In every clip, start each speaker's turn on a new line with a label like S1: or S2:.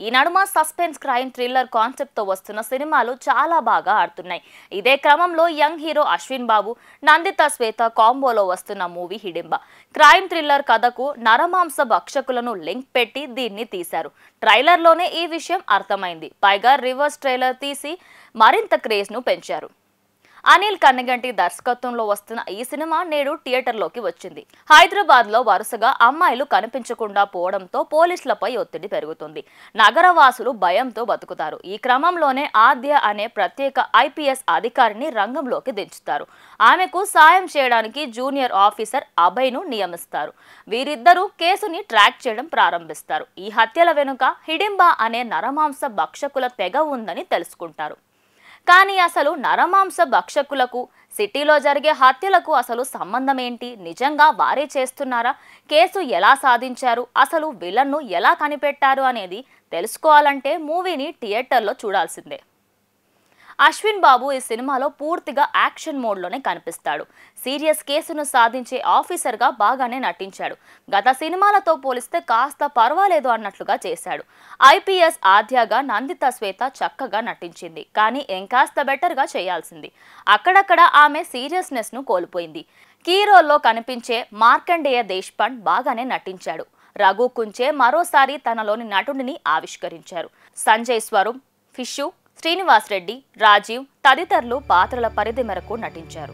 S1: ఈ నడుమ suspense crime thriller concept తో వస్తున్న సినిమాలు చాలా బాగా ఆడుతున్నాయి ఇదే క్రమంలో యంగ్ హీరో అశ్విన్ బాబు నందిత శ్వేత కాంబోలో వస్తున్న మూవీ హిడింబ క్రైమ్ థ్రిల్లర్ కథకు నరమాంస భక్షకులను లింక్ పెట్టి దీన్ని తీశారు ట్రైలర్లోనే ఈ విషయం అర్థమైంది పైగా రివర్స్ ట్రైలర్ తీసి మరింత క్రేజ్ ను పెంచారు అనిల్ కన్నగంటి దర్శకత్వంలో వస్తున్న ఈ సినిమా నేడు థియేటర్లోకి వచ్చింది హైదరాబాద్ లో వరుసగా అమ్మాయిలు కనిపించకుండా పోవడంతో పోలీసులపై ఒత్తిడి పెరుగుతుంది నగరవాసులు భయంతో బతుకుతారు ఈ క్రమంలోనే ఆద్య అనే ప్రత్యేక ఐపీఎస్ అధికారిని రంగంలోకి దించుతారు ఆమెకు సాయం చేయడానికి జూనియర్ ఆఫీసర్ అభయ్ను నియమిస్తారు వీరిద్దరూ కేసుని ట్రాక్ చేయడం ప్రారంభిస్తారు ఈ హత్యల వెనుక హిడింబా అనే నరమాంస భక్షకుల తెగ ఉందని తెలుసుకుంటారు కానీ అసలు నరమాంస భక్షకులకు సిటీలో జరిగే హత్యలకు అసలు సంబంధం ఏంటి నిజంగా వారే చేస్తున్నారా కేసు ఎలా సాధించారు అసలు విలన్ను ఎలా కనిపెట్టారు అనేది తెలుసుకోవాలంటే మూవీని థియేటర్లో చూడాల్సిందే అశ్విన్ బాబు ఈ సినిమాలో పూర్తిగా యాక్షన్ మోడ్లోనే కనిపిస్తాడు సీరియస్ కేసును సాధించే ఆఫీసర్గా బాగానే నటించాడు గత సినిమాలతో పోలిస్తే కాస్త పర్వాలేదు అన్నట్లుగా చేశాడు ఐపీఎస్ ఆద్యగా నందిత శ్వేత చక్కగా నటించింది కానీ ఇంకాస్త బెటర్గా చేయాల్సింది అక్కడక్కడ ఆమె సీరియస్నెస్ను కోల్పోయింది కీరోల్లో కనిపించే మార్కండేయ దేశ్పాండ్ బాగానే నటించాడు రఘు కుంచే మరోసారి తనలోని నటుడిని ఆవిష్కరించారు సంజయ్ స్వరూప్ ఫిషు శ్రీనివాస్ రెడ్డి రాజీవ్ తదితరులు పాత్రల పరిధి మేరకు నటించారు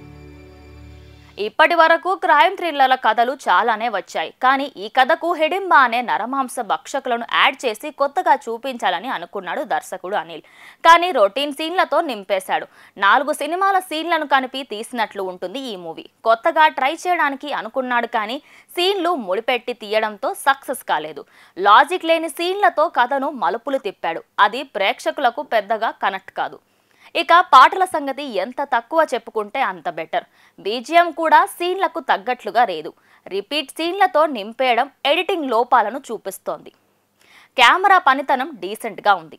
S1: ఇప్పటి వరకు క్రైమ్ థ్రిల్లర్ల కథలు చాలానే వచ్చాయి కానీ ఈ కథకు హిడింబా అనే నరమాంస భక్షకులను యాడ్ చేసి కొత్తగా చూపించాలని అనుకున్నాడు దర్శకుడు అనిల్ కానీ రొటీన్ సీన్లతో నింపేశాడు నాలుగు సినిమాల సీన్లను కలిపి తీసినట్లు ఉంటుంది ఈ మూవీ కొత్తగా ట్రై చేయడానికి అనుకున్నాడు కానీ సీన్లు ముడిపెట్టి తీయడంతో సక్సెస్ కాలేదు లాజిక్ లేని సీన్లతో కథను మలుపులు తిప్పాడు అది ప్రేక్షకులకు పెద్దగా కనెక్ట్ కాదు ఇక పాటల సంగతి ఎంత తక్కువ చెప్పుకుంటే అంత బెటర్ బీజిఎం కూడా సీన్లకు తగ్గట్లుగా లేదు రిపీట్ సీన్లతో నింపేయడం ఎడిటింగ్ లోపాలను చూపిస్తోంది కెమెరా పనితనం డీసెంట్గా ఉంది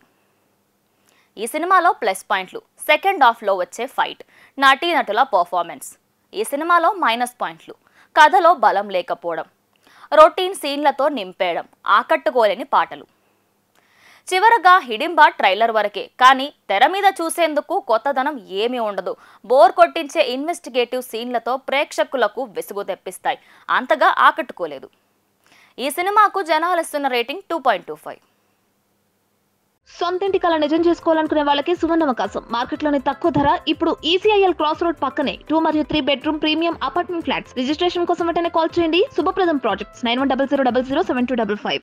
S1: ఈ సినిమాలో ప్లస్ పాయింట్లు సెకండ్ హాఫ్లో వచ్చే ఫైట్ నటీనటుల పర్ఫార్మెన్స్ ఈ సినిమాలో మైనస్ పాయింట్లు కథలో బలం లేకపోవడం రొటీన్ సీన్లతో నింపేయడం ఆకట్టుకోలేని పాటలు చివరగా హిడింబా ట్రైలర్ వరకే కానీ తెర మీద చూసేందుకు కొత్తదనం ఏమీ ఉండదు బోర్ కొట్టించే ఇన్వెస్టిగేటివ్ సీన్లతో ప్రేక్షకులకు విసుగు తెప్పిస్తాయి అంతగా ఆకట్టుకోలేదు ఈ సినిమాకు జనాలు ఇస్తున్న rating two point two five
S2: సొంతింటి కళ నిజం చేసుకోవాలనుకునే వాళ్ళకి సువర్ణ అవకాశం మార్కెట్లోని తక్కువ ధర ఇప్పుడు ఈసీఐఎల్ క్రాస్ రోడ్ పక్కనే టూ మరియు three bedroom premium apartment flats registration కోసం వెంటనే కాల్ చేయండి Shubhapradam projects nine one double zero double zero seven two double five